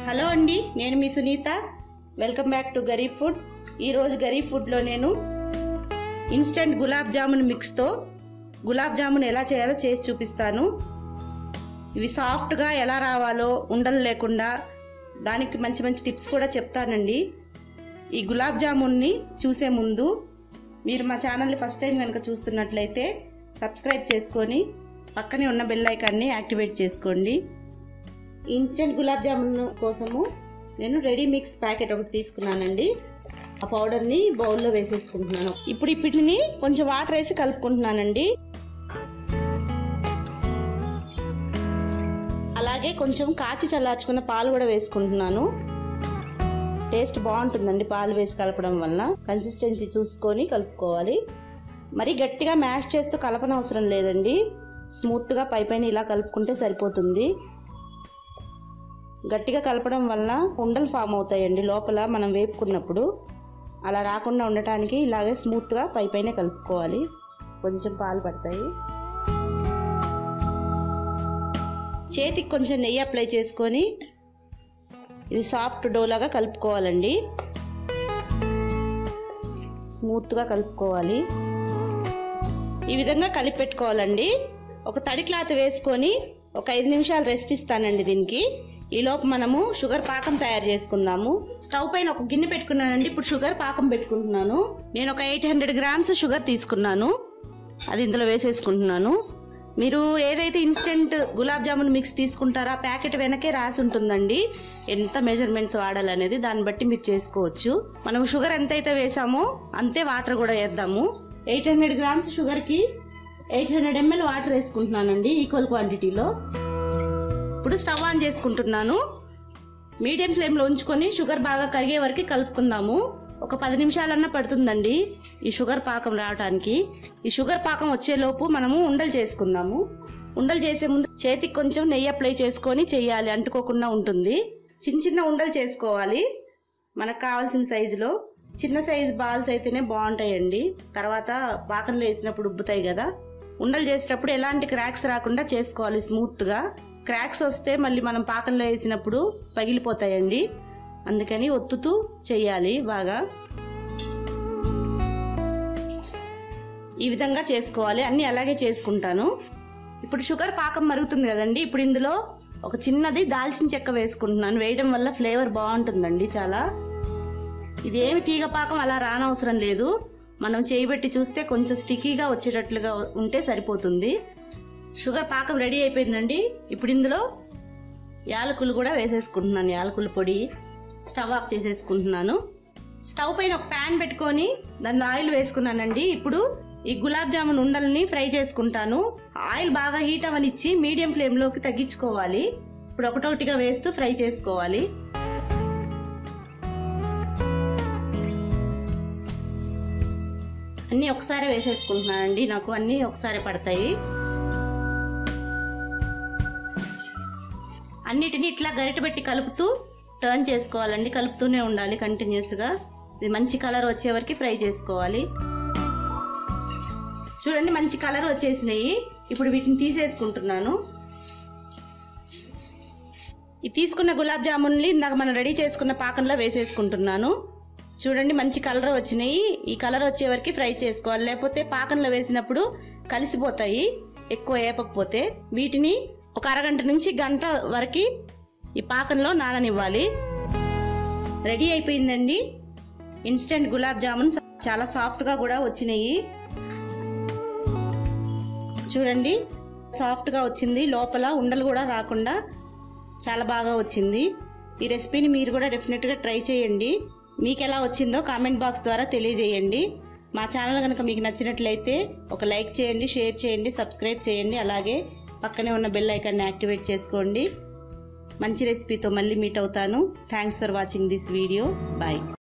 hello అండి నేను మీ Sunitha welcome back to Garib food ఈరోజు గరీబ్ ఫుడ్లో నేను ఇన్స్టెంట్ గులాబ్ జామున్ మిక్స్తో గులాబ్ జామున్ ఎలా చేయాలో చేసి చూపిస్తాను ఇవి సాఫ్ట్గా ఎలా రావాలో ఉండలు లేకుండా దానికి మంచి మంచి టిప్స్ కూడా చెప్తానండి ఈ గులాబ్ జామున్ని చూసే ముందు మీరు మా ఛానల్ని ఫస్ట్ టైం కనుక చూస్తున్నట్లయితే సబ్స్క్రైబ్ చేసుకొని పక్కనే ఉన్న బెల్ ఐకాన్ని యాక్టివేట్ చేసుకోండి ఇన్స్టెంట్ గులాబ్ జామున్ కోసము నేను రెడీ మిక్స్ ప్యాకెట్ ఒకటి తీసుకున్నానండి ఆ పౌడర్ని బౌల్లో వేసేసుకుంటున్నాను ఇప్పుడు ఈ పిండిని కొంచెం వాటర్ వేసి కలుపుకుంటున్నానండి అలాగే కొంచెం కాచి చల్లార్చుకున్న పాలు కూడా వేసుకుంటున్నాను టేస్ట్ బాగుంటుందండి పాలు వేసి కలపడం వల్ల కన్సిస్టెన్సీ చూసుకొని కలుపుకోవాలి మరి గట్టిగా మ్యాష్ చేస్తూ కలపనవసరం లేదండి స్మూత్గా పై పైన ఇలా కలుపుకుంటే సరిపోతుంది గట్టిగా కలపడం వల్ల ఉండలు ఫామ్ అవుతాయండి లోపల మనం వేపుకున్నప్పుడు అలా రాకుండా ఉండటానికి ఇలాగే స్మూత్గా పై పైన కలుపుకోవాలి కొంచెం పాలు పడతాయి చేతికి కొంచెం నెయ్యి అప్లై చేసుకొని ఇది సాఫ్ట్ డోలాగా కలుపుకోవాలండి స్మూత్గా కలుపుకోవాలి ఈ విధంగా కలిపి పెట్టుకోవాలండి ఒక తడి క్లాత్ వేసుకొని ఒక ఐదు నిమిషాలు రెస్ట్ ఇస్తానండి దీనికి ఈలోపు మనము షుగర్ పాకం తయారు చేసుకుందాము స్టవ్ పైన ఒక గిన్నె పెట్టుకున్నానండి ఇప్పుడు షుగర్ పాకం పెట్టుకుంటున్నాను నేను ఒక ఎయిట్ హండ్రెడ్ గ్రామ్స్ షుగర్ తీసుకున్నాను అది ఇందులో వేసేసుకుంటున్నాను మీరు ఏదైతే ఇన్స్టెంట్ గులాబ్ జామున్ మిక్స్ తీసుకుంటారో ఆ ప్యాకెట్ వెనకే రాసి ఉంటుందండి ఎంత మెజర్మెంట్స్ వాడాలనేది దాన్ని బట్టి మీరు చేసుకోవచ్చు మనం షుగర్ ఎంతైతే వేసామో అంతే వాటర్ కూడా వేద్దాము ఎయిట్ హండ్రెడ్ గ్రామ్స్ షుగర్కి ఎయిట్ హండ్రెడ్ ఎంఎల్ వాటర్ వేసుకుంటున్నానండి ఈక్వల్ క్వాంటిటీలో ఇప్పుడు స్టవ్ ఆన్ చేసుకుంటున్నాను మీడియం ఫ్లేమ్లో ఉంచుకొని షుగర్ బాగా కరిగే వరకు కలుపుకుందాము ఒక పది నిమిషాలన్నా పడుతుందండి ఈ షుగర్ పాకం రావడానికి ఈ షుగర్ పాకం వచ్చేలోపు మనము ఉండలు చేసుకుందాము ఉండలు చేసే ముందు చేతికి కొంచెం నెయ్యి అప్లై చేసుకొని చేయాలి అంటుకోకుండా ఉంటుంది చిన్న చిన్న ఉండలు చేసుకోవాలి మనకు కావాల్సిన సైజులో చిన్న సైజు బాల్స్ అయితేనే బాగుంటాయండి తర్వాత పాకంలో వేసినప్పుడు ఉబ్బుతాయి కదా ఉండలు చేసేటప్పుడు ఎలాంటి క్రాక్స్ రాకుండా చేసుకోవాలి స్మూత్గా క్రాక్స్ వస్తే మళ్ళీ మనం పాకంలో వేసినప్పుడు పగిలిపోతాయండి అందుకని ఒత్తుతూ చెయ్యాలి బాగా ఈ విధంగా చేసుకోవాలి అన్నీ అలాగే చేసుకుంటాను ఇప్పుడు షుగర్ పాకం మరుగుతుంది కదండి ఇప్పుడు ఇందులో ఒక చిన్నది దాల్చిన చెక్క వేసుకుంటున్నాను వేయడం వల్ల ఫ్లేవర్ బాగుంటుందండి చాలా ఇది ఏమి తీగ పాకం అలా రానవసరం లేదు మనం చేయబెట్టి చూస్తే కొంచెం స్టికీగా వచ్చేటట్లుగా ఉంటే సరిపోతుంది షుగర్ పాకం రెడీ అయిపోయిందండి ఇప్పుడు ఇందులో యాలకులు కూడా వేసేసుకుంటున్నాను యాలకుల పొడి స్టవ్ ఆఫ్ చేసేసుకుంటున్నాను స్టవ్ పైన ఒక ప్యాన్ పెట్టుకొని దానిలో ఆయిల్ వేసుకున్నానండి ఇప్పుడు ఈ గులాబ్ జామున్ ఉండల్ని ఫ్రై చేసుకుంటాను ఆయిల్ బాగా హీట్ అవనిచ్చి మీడియం ఫ్లేమ్లోకి తగ్గించుకోవాలి ఇప్పుడు ఒకటొకటిగా వేస్తూ ఫ్రై చేసుకోవాలి అన్నీ ఒకసారి వేసేసుకుంటున్నానండి నాకు అన్నీ ఒకసారి పడతాయి అన్నిటిని ఇట్లా గరిట పెట్టి కలుపుతూ టర్న్ చేసుకోవాలండి కలుపుతూనే ఉండాలి కంటిన్యూస్గా ఇది మంచి కలర్ వచ్చే వరకు ఫ్రై చేసుకోవాలి చూడండి మంచి కలర్ వచ్చేసినాయి ఇప్పుడు వీటిని తీసేసుకుంటున్నాను ఈ తీసుకున్న గులాబ్ జామున్లు ఇందాక మనం రెడీ చేసుకున్న పాకంలో వేసేసుకుంటున్నాను చూడండి మంచి కలర్ వచ్చినాయి ఈ కలర్ వచ్చే వరకు ఫ్రై చేసుకోవాలి లేకపోతే పాకంలో వేసినప్పుడు కలిసిపోతాయి ఎక్కువ వేపకపోతే వీటిని ఒక అరగంట నుంచి గంట వరకు ఈ పాకంలో నాననివ్వాలి రెడీ అయిపోయిందండి ఇన్స్టెంట్ గులాబ్ జామున్ చాలా సాఫ్ట్గా కూడా వచ్చినాయి చూడండి సాఫ్ట్గా వచ్చింది లోపల ఉండలు కూడా రాకుండా చాలా బాగా వచ్చింది ఈ రెసిపీని మీరు కూడా డెఫినెట్గా ట్రై చేయండి మీకు ఎలా వచ్చిందో కామెంట్ బాక్స్ ద్వారా తెలియజేయండి మా ఛానల్ కనుక మీకు నచ్చినట్లయితే ఒక లైక్ చేయండి షేర్ చేయండి సబ్స్క్రైబ్ చేయండి అలాగే పక్కనే ఉన్న బెల్ ఐకాన్ని యాక్టివేట్ చేసుకోండి మంచి రెసిపీతో మళ్ళీ మీట్ అవుతాను thanks for watching this video bye